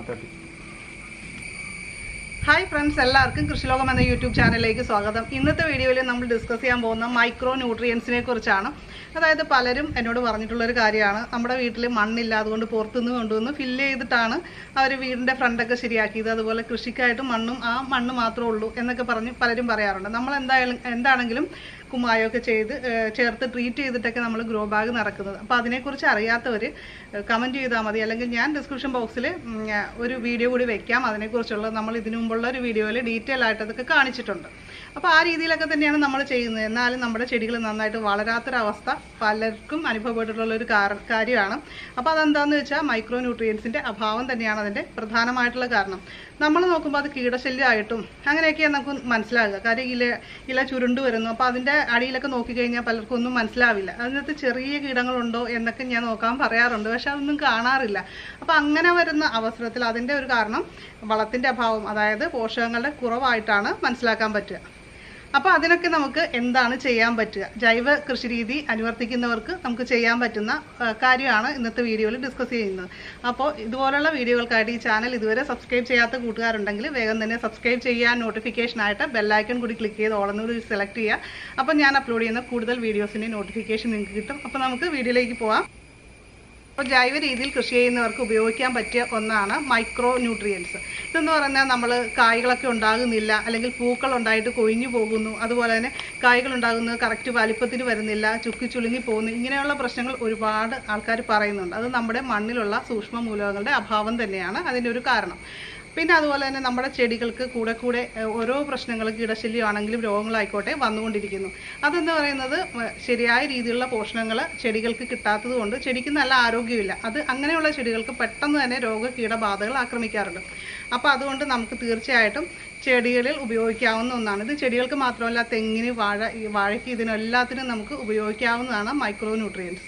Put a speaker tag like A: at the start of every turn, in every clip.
A: Hi friends എല്ലാവർക്കും കൃഷിലോകം എന്ന YouTube ചാനലിലേക്ക് സ്വാഗതം ഇന്നത്തെ വീഡിയോയിൽ നമ്മൾ ഡിസ്കസ് ചെയ്യാൻ പോകുന്ന മൈക്രോ ന്യൂട്രിയൻസിനെ കുറിച്ചാണ് അതായത് പലരും എന്നോട് പറഞ്ഞിട്ടുള്ള ഒരു കാര്യമാണ് നമ്മുടെ വീട്ടിൽ മണ്ണില്ല അതുകൊണ്ട് പുറത്തുനിന്ന് കൊണ്ടുവന്ന് ഫില്ല് ചെയ്തിട്ടാണ് അവർ വീടിൻ്റെ ഫ്രണ്ടൊക്കെ ശരിയാക്കിയത് അതുപോലെ കൃഷിക്കായിട്ട് മണ്ണും ആ മണ്ണ് മാത്രമേ ഉള്ളൂ എന്നൊക്കെ പറഞ്ഞ് പലരും പറയാറുണ്ട് നമ്മൾ എന്തായാലും എന്താണെങ്കിലും കുമ്മായമൊക്കെ ചെയ്ത് ഏഹ്, ചേർത്ത് ട്രീറ്റ് ചെയ്തിട്ടൊക്കെ നമ്മൾ ഗ്രോ ബാഗ് നടക്കുന്നത് അപ്പോൾ അതിനെക്കുറിച്ച് അറിയാത്തവർ കമൻറ്റ് ചെയ്താൽ മതി അല്ലെങ്കിൽ ഞാൻ ഡിസ്ക്രിപ്ഷൻ ബോക്സിൽ ഒരു വീഡിയോ കൂടി വെക്കാം അതിനെക്കുറിച്ചുള്ള നമ്മൾ ഇതിനു മുമ്പുള്ള ഒരു വീഡിയോയിൽ ഡീറ്റെയിൽ ആയിട്ട് അതൊക്കെ കാണിച്ചിട്ടുണ്ട് അപ്പോൾ ആ രീതിയിലൊക്കെ തന്നെയാണ് നമ്മൾ ചെയ്യുന്നത് എന്നാലും നമ്മുടെ ചെടികൾ നന്നായിട്ട് വളരാത്തൊരവസ്ഥ പലർക്കും അനുഭവപ്പെട്ടിട്ടുള്ള ഒരു കാര- കാര്യമാണ് അപ്പോൾ അതെന്താണെന്ന് വെച്ചാൽ മൈക്രോ ന്യൂട്രിയൻസിൻ്റെ അഭാവം തന്നെയാണ് അതിൻ്റെ പ്രധാനമായിട്ടുള്ള കാരണം നമ്മൾ നോക്കുമ്പോൾ അത് കീടശല്യമായിട്ടും അങ്ങനെയൊക്കെയാണ് നമുക്ക് മനസ്സിലാകുക കാര്യം ഇല ഇല ചുരുണ്ട് വരുന്നു അപ്പോൾ അതിൻ്റെ അടിയിലൊക്കെ നോക്കിക്കഴിഞ്ഞാൽ പലർക്കും ഒന്നും മനസ്സിലാവില്ല അതിനകത്ത് ചെറിയ കീടങ്ങളുണ്ടോ എന്നൊക്കെ ഞാൻ നോക്കാൻ പറയാറുണ്ട് പക്ഷെ അതൊന്നും കാണാറില്ല അപ്പോൾ അങ്ങനെ വരുന്ന അവസരത്തിൽ അതിൻ്റെ ഒരു കാരണം വളത്തിൻ്റെ അഭാവം അതായത് പോഷകങ്ങളുടെ കുറവായിട്ടാണ് മനസ്സിലാക്കാൻ പറ്റുക അപ്പോൾ അതിനൊക്കെ നമുക്ക് എന്താണ് ചെയ്യാൻ പറ്റുക ജൈവ കൃഷി രീതി അനുവർത്തിക്കുന്നവർക്ക് നമുക്ക് ചെയ്യാൻ പറ്റുന്ന ആ, കാര്യമാണ് ഇന്നത്തെ വീഡിയോയിൽ ഡിസ്കസ് ചെയ്യുന്നത് അപ്പോൾ ഇതുപോലുള്ള വീഡിയോകൾക്കായിട്ട് ഈ ചാനൽ ഇതുവരെ സബ്സ്ക്രൈബ് ചെയ്യാത്ത കൂട്ടുകാരുണ്ടെങ്കിൽ വേഗം തന്നെ സബ്സ്ക്രൈബ് ചെയ്യാൻ നോട്ടിഫിക്കേഷനായിട്ട് ബെല്ലൈക്കൺ കൂടി ക്ലിക്ക് ചെയ്ത് ഓളന്നൂർ സെലക്ട് ചെയ്യുക അപ്പോൾ ഞാൻ അപ്ലോഡ് ചെയ്യുന്ന കൂടുതൽ വീഡിയോസിൻ്റെ നോട്ടിഫിക്കേഷൻ നിങ്ങൾക്ക് കിട്ടും അപ്പോൾ നമുക്ക് വീഡിയോയിലേക്ക് പോവാം അപ്പോൾ ജൈവ രീതിയിൽ കൃഷി ചെയ്യുന്നവർക്ക് ഉപയോഗിക്കാൻ പറ്റിയ ഒന്നാണ് മൈക്രോ ന്യൂട്രിയൻസ് ഇതെന്ന് പറഞ്ഞാൽ നമ്മൾ കായ്കളൊക്കെ ഉണ്ടാകുന്നില്ല അല്ലെങ്കിൽ പൂക്കൾ ഉണ്ടായിട്ട് കൊഴിഞ്ഞു പോകുന്നു അതുപോലെ തന്നെ കായ്കൾ ഉണ്ടാകുന്നത് കറക്റ്റ് വലിപ്പത്തിന് വരുന്നില്ല ചുക്കി ചുളുങ്ങി പോകുന്നു ഇങ്ങനെയുള്ള പ്രശ്നങ്ങൾ ഒരുപാട് ആൾക്കാർ പറയുന്നുണ്ട് അത് നമ്മുടെ മണ്ണിലുള്ള സൂക്ഷ്മ മൂലകങ്ങളുടെ അഭാവം തന്നെയാണ് അതിൻ്റെ ഒരു കാരണം പിന്നെ അതുപോലെ തന്നെ നമ്മുടെ ചെടികൾക്ക് കൂടെ കൂടെ ഏഹ്, ഓരോ പ്രശ്നങ്ങൾ കീടശല്യമാണെങ്കിലും രോഗങ്ങളായിക്കോട്ടെ വന്നുകൊണ്ടിരിക്കുന്നു അതെന്ന് പറയുന്നത് മ- ശരിയായ രീതിയിലുള്ള പോഷണങ്ങൾ ചെടികൾക്ക് കിട്ടാത്തത് കൊണ്ട് ചെടിക്ക് നല്ല ആരോഗ്യമില്ല അത് അങ്ങനെയുള്ള ചെടികൾക്ക് പെട്ടെന്ന് തന്നെ രോഗ കീടബാധകൾ ആക്രമിക്കാറുണ്ട് അപ്പോൾ അതുകൊണ്ട് നമുക്ക് തീർച്ചയായിട്ടും ചെടികളിൽ ഉപയോഗിക്കാവുന്ന ഒന്നാണ് ഇത് ചെടികൾക്ക് മാത്രമല്ല തെങ്ങിന് വാഴ ഈ വാഴയ്ക്ക് ഇതിനെല്ലാത്തിനും നമുക്ക് ഉപയോഗിക്കാവുന്നതാണ് മൈക്രോ ന്യൂട്രിയൻസ്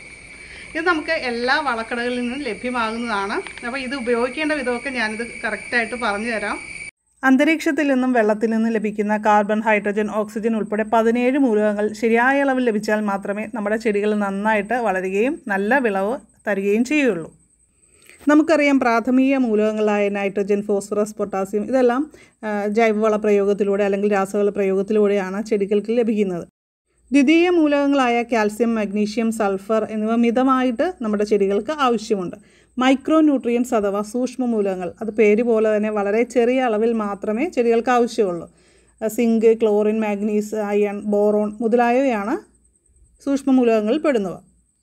A: ഇത് നമുക്ക് എല്ലാ വളക്കടകളിൽ നിന്നും ലഭ്യമാകുന്നതാണ് അപ്പോൾ ഇത് ഉപയോഗിക്കേണ്ട വിധമൊക്കെ ഞാനിത് കറക്റ്റായിട്ട് പറഞ്ഞു തരാം അന്തരീക്ഷത്തിൽ നിന്നും വെള്ളത്തിൽ നിന്നും ലഭിക്കുന്ന കാർബൺ ഹൈഡ്രജൻ ഓക്സിജൻ ഉൾപ്പെടെ പതിനേഴ് മൂലകങ്ങൾ ശരിയായ അളവിൽ ലഭിച്ചാൽ മാത്രമേ നമ്മുടെ ചെടികൾ നന്നായിട്ട് വളരുകയും നല്ല വിളവ് തരികയും ചെയ്യുള്ളൂ നമുക്കറിയാം പ്രാഥമിക മൂലകങ്ങളായ നൈട്രജൻ ഫോസ്ഫറസ് പൊട്ടാസ്യം ഇതെല്ലാം ആ, ജൈവവള പ്രയോഗത്തിലൂടെ അല്ലെങ്കിൽ രാസവള പ്രയോഗത്തിലൂടെയാണ് ചെടികൾക്ക് ലഭിക്കുന്നത് ദ്വിതീയ മൂലകങ്ങളായ കാൽസ്യം മഗ്നീഷ്യം സൾഫർ എന്നിവ മിതമായിട്ട് നമ്മുടെ ചെടികൾക്ക് ആവശ്യമുണ്ട് മൈക്രോ ന്യൂട്രിയൻസ് അഥവാ സൂക്ഷ്മ മൂലകങ്ങൾ അത് പേര് പോലെ തന്നെ വളരെ ചെറിയ അളവിൽ മാത്രമേ ചെടികൾക്ക് ആവശ്യമുള്ളൂ zinc chlorine manganese iron boron മുതലായവയാണ് സൂക്ഷ്മ മൂലകങ്ങളിൽ പെടുന്നവ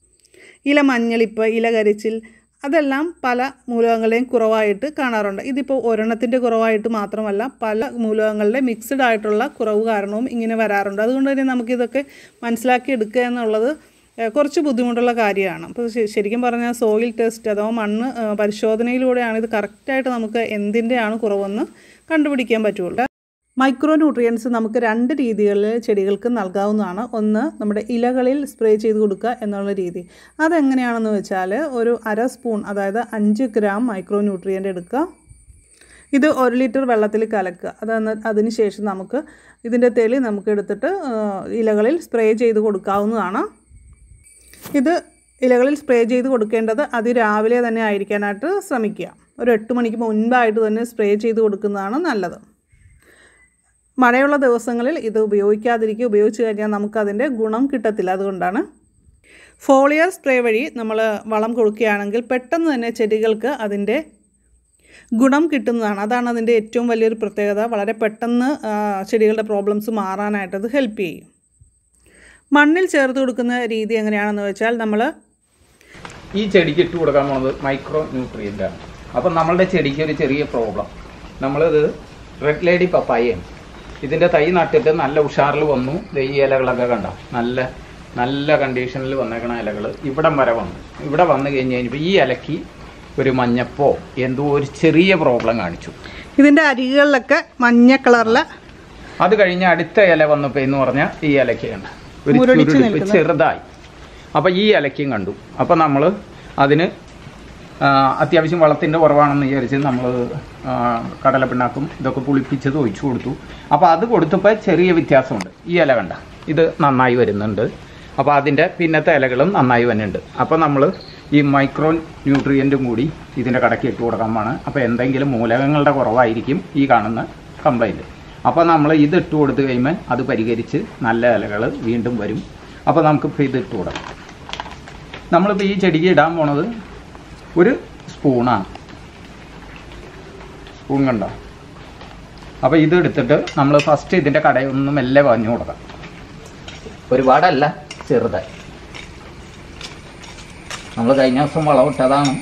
A: ഇല മഞ്ഞളിപ്പ് ഇല കരിച്ചിൽ അതെല്ലാം പല മൂലകങ്ങളുടെയും കുറവായിട്ട് കാണാറുണ്ട് ഇതിപ്പോൾ ഒരെണ്ണത്തിൻ്റെ കുറവായിട്ട് മാത്രമല്ല പല മൂലകങ്ങളുടെ മിക്സ്ഡ് ആയിട്ടുള്ള കുറവ് കാരണവും ഇങ്ങനെ വരാറുണ്ട് അതുകൊണ്ട് തന്നെ നമുക്കിതൊക്കെ മനസ്സിലാക്കി എടുക്കുക എന്നുള്ളത് ഏഹ്, കുറച്ച് ബുദ്ധിമുട്ടുള്ള കാര്യമാണ് അപ്പോൾ ശ- ശരിക്കും പറഞ്ഞാൽ സോയിൽ ടെസ്റ്റ് അഥവാ മണ്ണ് ഏഹ്, പരിശോധനയിലൂടെയാണ് ഇത് കറക്റ്റായിട്ട് നമുക്ക് എന്തിൻ്റെയാണ് കുറവെന്ന് കണ്ടുപിടിക്കാൻ പറ്റുള്ളൂ മൈക്രോ ന്യൂട്രിയൻസ് നമുക്ക് രണ്ട് രീതികളിൽ ചെടികൾക്ക് നൽകാവുന്നതാണ് ഒന്ന് നമ്മുടെ ഇലകളിൽ സ്പ്രേ ചെയ്ത് കൊടുക്കുക എന്നുള്ള രീതി അതെങ്ങനെയാണെന്ന് വെച്ചാൽ ഒരു അര സ്പൂൺ അതായത് അഞ്ച് ഗ്രാം മൈക്രോ ന്യൂട്രിയൻ്റ് എടുക്കുക ഇത് ഒരു ലിറ്റർ വെള്ളത്തിൽ കലക്കുക അതെന്ന് അതിന് ശേഷം നമുക്ക് ഇതിൻ്റെ തെളി നമുക്ക് എടുത്തിട്ട് ആ, ഇലകളിൽ സ്പ്രേ ചെയ്ത് കൊടുക്കാവുന്നതാണ് ഇത് ഇലകളിൽ സ്പ്രേ ചെയ്ത് കൊടുക്കേണ്ടത് അതിരാവിലെ തന്നെ ആയിരിക്കാനായിട്ട് ശ്രമിക്കുക ഒരു എട്ട് മണിക്ക് മുൻപായിട്ട് തന്നെ സ്പ്രേ ചെയ്ത് കൊടുക്കുന്നതാണ് നല്ലത് മഴയുള്ള ദിവസങ്ങളിൽ ഇത് ഉപയോഗിക്കാതിരിക്കുക ഉപയോഗിച്ച് കഴിഞ്ഞാൽ നമുക്കതിൻ്റെ ഗുണം കിട്ടത്തില്ല അതുകൊണ്ടാണ് ഫോളിയർ സ്പ്രേ വഴി നമ്മൾ വളം കൊടുക്കുകയാണെങ്കിൽ പെട്ടെന്ന് തന്നെ ചെടികൾക്ക് അതിൻ്റെ ഗുണം കിട്ടുന്നതാണ് അതാണ് അതിൻ്റെ ഏറ്റവും വലിയൊരു പ്രത്യേകത വളരെ പെട്ടെന്ന് ആ, ചെടികളുടെ പ്രോബ്ലംസ് മാറാനായിട്ട് അത് ഹെൽപ്പ് ചെയ്യും മണ്ണിൽ ചേർത്ത് കൊടുക്കുന്ന രീതി എങ്ങനെയാണെന്ന് വെച്ചാൽ നമ്മൾ
B: ഈ ചെടിക്ക് ഇട്ട് കൊടുക്കാൻ പോണത് മൈക്രോ ന്യൂട്രിയൻ്റ് ആണ് അപ്പം നമ്മളുടെ ചെടിക്ക് ഒരു ചെറിയ പ്രോബ്ലം നമ്മളിത് റെഡ് ലേഡി പപ്പായയാണ് ഇതിൻ്റെ തൈ നട്ടിട്ട് നല്ല ഉഷാറിൽ വന്നു ദേ ഈ ഇലകളൊക്കെ കണ്ട നല്ല നല്ല കണ്ടീഷനിൽ വന്നേക്കണ ഇലകൾ ഇവിടം വരെ വന്നു ഇവിടെ വന്നു കഴിഞ്ഞ് കഴിഞ്ഞപ്പോൾ ഈ ഇലയ്ക്ക് ഒരു മഞ്ഞപ്പോ എന്തോ ഒരു ചെറിയ പ്രോബ്ലം കാണിച്ചു
A: ഇതിൻ്റെ അരികളിലൊക്കെ മഞ്ഞ കളറിൽ
B: അത് കഴിഞ്ഞ് അടുത്ത ഇല വന്നപ്പോൾ എന്ന് പറഞ്ഞാൽ ഈ ഇലയ്ക്ക് കണ്ട ഒരു
A: മുരടിച്ച്
B: ചുരുളിപ്പ്
A: നിൽക്കുന്നത്.
B: ചെറുതായി അപ്പോൾ ഈ ഇലയ്ക്കും കണ്ടു അപ്പോൾ നമ്മൾ അതിന് ആ, അത്യാവശ്യം വളത്തിൻ്റെ കുറവാണെന്ന് വിചാരിച്ച് നമ്മൾ കടലപ്പിണ്ണാക്കും ഇതൊക്കെ പുളിപ്പിച്ചത് ഒഴിച്ചു കൊടുത്തു അപ്പോൾ അത് കൊടുത്തപ്പോൾ ചെറിയ വ്യത്യാസമുണ്ട് ഈ ഇല കണ്ട ഇത് നന്നായി വരുന്നുണ്ട് അപ്പോൾ അതിൻ്റെ പിന്നത്തെ ഇലകളും നന്നായി വരുന്നുണ്ട് അപ്പോൾ നമ്മൾ ഈ മൈക്രോ ന്യൂട്രിയൻറ്റും കൂടി ഇതിൻ്റെ കടയ്ക്ക് ഇട്ട് കൊടുക്കാൻ വേണം അപ്പോൾ എന്തെങ്കിലും മൂലകങ്ങളുടെ കുറവായിരിക്കും ഈ കാണുന്ന കംപ്ലൈൻറ്റ് അപ്പോൾ നമ്മൾ ഇത് ഇട്ട് കൊടുത്തു കഴിയുമ്പോൾ അത് പരിഹരിച്ച് നല്ല ഇലകൾ വീണ്ടും വരും അപ്പോൾ നമുക്കിപ്പോൾ ഇത് ഇട്ട് കൊടുക്കാം നമ്മളിപ്പോൾ ഈ ചെടിക്ക് ഇടാൻ പോണത് ഒരു സ്പൂണാണ് സ്പൂൺ കണ്ടോ അപ്പോൾ ഇത് എടുത്തിട്ട് നമ്മൾ ഫസ്റ്റ് ഇതിൻ്റെ കടയൊന്നും മെല്ലെ വാങ്ങി കൊടുക്കാം ഒരുപാടല്ല ചെറുതായി നമ്മൾ കഴിഞ്ഞ ദിവസം വളമിട്ടതാണ്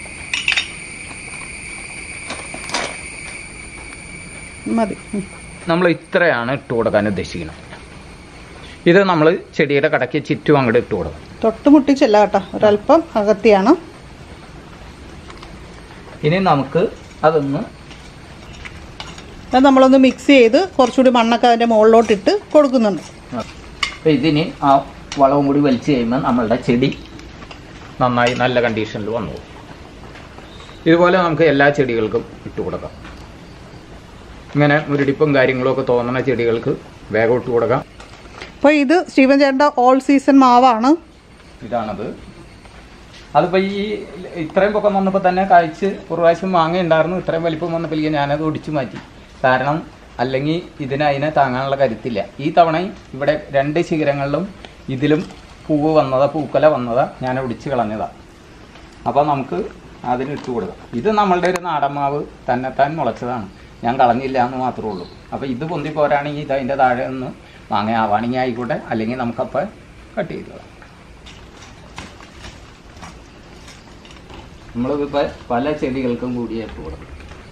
A: മതി ഉം.
B: നമ്മൾ ഇത്രയാണ് ഇട്ട് കൊടുക്കാൻ ഉദ്ദേശിക്കുന്നത് ഇത് നമ്മൾ ചെടിയുടെ കടയ്ക്ക് ചുറ്റും അങ്ങോട്ട് ഇട്ട് കൊടുക്കും
A: തൊട്ട് മുട്ടിച്ചല്ല കേട്ടോ ഒരല്പം അകത്തിയാണ്
B: ഇനി നമുക്ക് അതൊന്ന്
A: അത് നമ്മളൊന്ന് മിക്സ് ചെയ്ത് കുറച്ചുകൂടി മണ്ണൊക്കെ അതിൻ്റെ മുകളിലോട്ടിട്ട് കൊടുക്കുന്നുണ്ട്
B: അപ്പോൾ ഇതിന് ആ വളവും കൂടി വലിച്ചു കഴിയുമ്പോൾ നമ്മളുടെ ചെടി നന്നായി നല്ല കണ്ടീഷനിൽ വന്നു പോകും. ഇതുപോലെ നമുക്ക് എല്ലാ ചെടികൾക്കും ഇട്ട് കൊടുക്കാം ഇങ്ങനെ മുരടിപ്പും കാര്യങ്ങളും ഒക്കെ തോന്നുന്ന ചെടികൾക്ക് വേഗം ഇട്ട് കൊടുക്കാം
A: അപ്പോൾ ഇത് സ്റ്റീവൻ ചേട്ടൻ്റെ ഓൾ സീസൺ മാവാണ്
B: ഇതാണത് അതിപ്പോൾ ഈ ഇത്രയും പൊക്കം വന്നപ്പോൾ തന്നെ കഴിച്ച് ഒരു പ്രാവശ്യം മാങ്ങ ഉണ്ടായിരുന്നു ഇത്രയും വലിപ്പം വന്നപ്പോഴേക്കും ഞാനത് ഒടിച്ചു മാറ്റി കാരണം അല്ലെങ്കിൽ ഇതിന് അതിനെ താങ്ങാനുള്ള കരുത്തില്ല ഈ തവണ ഇവിടെ രണ്ട് ശിഖരങ്ങളിലും ഇതിലും പൂവ് വന്നതാ പൂക്കല വന്നതാ ഞാൻ ഒടിച്ച് കളഞ്ഞതാ അപ്പോൾ നമുക്ക് അതിന് ഇട്ട് കൊടുക്കാം ഇത് നമ്മളുടെ ഒരു നാടൻ മാവ് തന്നെത്താൻ മുളച്ചതാണ് ഞാൻ കളഞ്ഞില്ല എന്ന് മാത്രമേ ഉള്ളൂ അപ്പോൾ ഇത് പൊന്തി പോരാണെങ്കിൽ ഇത് അതിൻ്റെ താഴെ ഒന്ന് മാങ്ങ ആവാണെങ്കിൽ ആയിക്കോട്ടെ അല്ലെങ്കിൽ നമുക്കപ്പോൾ കട്ട് ചെയ്തതാണ് നമ്മളിപ്പോൾ പല ചെടികൾക്കും കൂടി ഇട്ട് കൊടുക്കും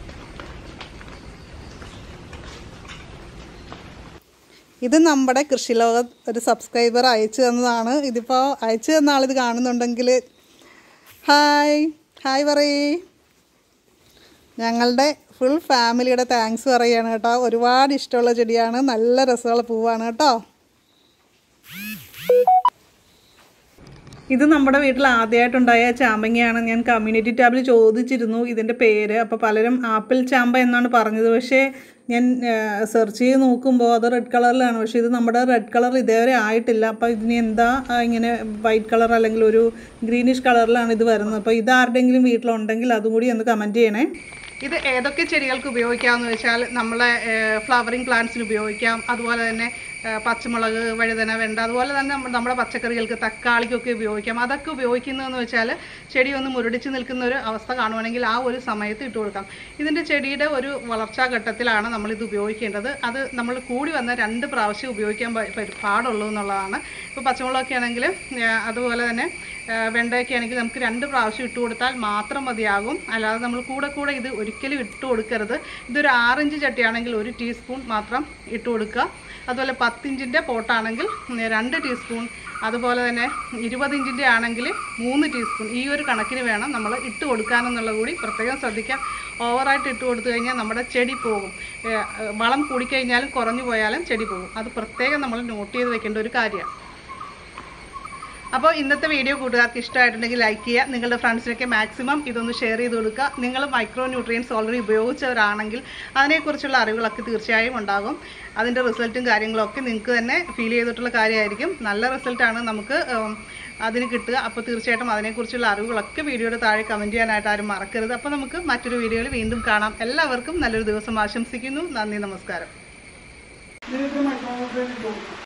A: ഇത് നമ്മുടെ കൃഷിലോക ഒരു സബ്സ്ക്രൈബർ അയച്ചു തന്നതാണ് ഇതിപ്പോൾ അയച്ചു തന്ന ആളിത് കാണുന്നുണ്ടെങ്കിൽ ഹായ് ഹായ് പറയേ ഞങ്ങളുടെ ഫുൾ ഫാമിലിയുടെ താങ്ക്സ് പറയുകയാണ് കേട്ടോ ഒരുപാട് ഇഷ്ടമുള്ള ചെടിയാണ് നല്ല രസമുള്ള പൂവാണ് കേട്ടോ ഇത് നമ്മുടെ വീട്ടിൽ ആദ്യമായിട്ടുണ്ടായ ചാമ്പങ്ങയാണ് ഞാൻ കമ്മ്യൂണിറ്റി ടാബിൽ ചോദിച്ചിരുന്നു ഇതിൻ്റെ പേര് അപ്പോൾ പലരും ആപ്പിൾ ചാമ്പ എന്നാണ് പറഞ്ഞത് പക്ഷേ ഞാൻ സെർച്ച് ചെയ്ത് നോക്കുമ്പോൾ അത് റെഡ് കളറിലാണ് പക്ഷേ ഇത് നമ്മുടെ റെഡ് കളർ ഇതേവരെ ആയിട്ടില്ല അപ്പോൾ ഇതിന് എന്താ ആ, ഇങ്ങനെ വൈറ്റ് കളർ അല്ലെങ്കിൽ ഒരു ഗ്രീനിഷ് കളറിലാണ് ഇത് വരുന്നത് അപ്പോൾ ഇത് ആരുടെയെങ്കിലും വീട്ടിലുണ്ടെങ്കിൽ അതും കൂടി ഒന്ന് കമൻറ്റ് ചെയ്യണേ ഇത് ഏതൊക്കെ ചെടികൾക്ക് ഉപയോഗിക്കാമെന്ന് വെച്ചാൽ നമ്മളെ ഫ്ലവറിങ് പ്ലാന്റ്സിന് ഉപയോഗിക്കാം അതുപോലെ തന്നെ ഏ, പച്ചമുളക് വഴുതന വെണ്ട അതുപോലെ തന്നെ നമ്മ- നമ്മുടെ പച്ചക്കറികൾക്ക് തക്കാളിക്കൊക്കെ ഉപയോഗിക്കാം അതൊക്കെ ഉപയോഗിക്കുന്നതെന്ന് വെച്ചാൽ ചെടി ഒന്ന് മുരടിച്ച് നിൽക്കുന്ന ഒരു അവസ്ഥ കാണുവാണെങ്കിൽ ആ ഒരു സമയത്ത് ഇട്ട് കൊടുക്കാം ഇതിൻ്റെ ചെടിയുടെ ഒരു വളർച്ചാ ഘട്ടത്തിലാണ് നമ്മൾ ഇത് ഉപയോഗിക്കേണ്ടത് അത് നമ്മൾ കൂടി വന്ന രണ്ട് പ്രാവശ്യം ഉപയോഗിക്കാൻ പ- പ- പാടുള്ളൂ എന്നുള്ളതാണ് ഇപ്പോൾ പച്ചമുളകൊക്കെ ആണെങ്കിൽ അതുപോലെ തന്നെ ആ, വെണ്ടയൊക്കെ ആണെങ്കിൽ നമുക്ക് രണ്ട് പ്രാവശ്യം ഇട്ട് കൊടുത്താൽ മാത്രം മതിയാകും അല്ലാതെ നമ്മൾ കൂടെ കൂടെ ഇത് ഒരിക്കലും ഇട്ട് കൊടുക്കരുത് ഇതൊരു ആറിഞ്ച് ചട്ടിയാണെങ്കിൽ ഒരു ടീസ്പൂൺ മാത്രം ഇട്ട് കൊടുക്കുക അതുപോലെ പത്തിഞ്ചിൻ്റെ പോട്ടാണെങ്കിൽ ഉം, രണ്ട് ടീസ്പൂൺ അതുപോലെ തന്നെ ഇരുപത് ഇഞ്ചിൻ്റെ ആണെങ്കിൽ മൂന്ന് ടീസ്പൂൺ ഈ ഒരു കണക്കിന് വേണം നമ്മൾ ഇട്ട് കൊടുക്കാനെന്നുള്ളത് കൂടി പ്രത്യേകം ശ്രദ്ധിക്കാം ഓവറായിട്ട് ഇട്ട് കൊടുത്തു കഴിഞ്ഞാൽ നമ്മുടെ ചെടി പോകും ഏ, വളം കൂടിക്കഴിഞ്ഞാലും കുറഞ്ഞു പോയാലും ചെടി പോകും അത് പ്രത്യേകം നമ്മൾ നോട്ട് ചെയ്ത് വെക്കേണ്ട ഒരു കാര്യമാണ് അപ്പോൾ ഇന്നത്തെ വീഡിയോ കൂട്ടുകാർക്ക് ഇഷ്ടമായിട്ടുണ്ടെങ്കിൽ ലൈക്ക് ചെയ്യുക നിങ്ങളുടെ ഫ്രണ്ട്സിനൊക്കെ മാക്സിമം ഇതൊന്ന് ഷെയർ ചെയ്ത് കൊടുക്കുക നിങ്ങൾ മൈക്രോ ന്യൂട്രിയൻസ് ഓൾറെഡി ഉപയോഗിച്ചവരാണെങ്കിൽ അതിനെക്കുറിച്ചുള്ള അറിവുകളൊക്കെ തീർച്ചയായും ഉണ്ടാകും അതിൻ്റെ റിസൾട്ടും കാര്യങ്ങളൊക്കെ നിങ്ങൾക്ക് തന്നെ ഫീൽ ചെയ്തിട്ടുള്ള കാര്യമായിരിക്കും നല്ല റിസൾട്ടാണ് നമുക്ക് ഉം, അതിന് കിട്ടുക അപ്പോൾ തീർച്ചയായിട്ടും അതിനെക്കുറിച്ചുള്ള അറിവുകളൊക്കെ വീഡിയോയുടെ താഴെ കമൻറ്റ് ചെയ്യാനായിട്ട് ആരും മറക്കരുത് അപ്പോൾ നമുക്ക് മറ്റൊരു വീഡിയോയിൽ വീണ്ടും കാണാം എല്ലാവർക്കും നല്ലൊരു ദിവസം ആശംസിക്കുന്നു നന്ദി നമസ്കാരം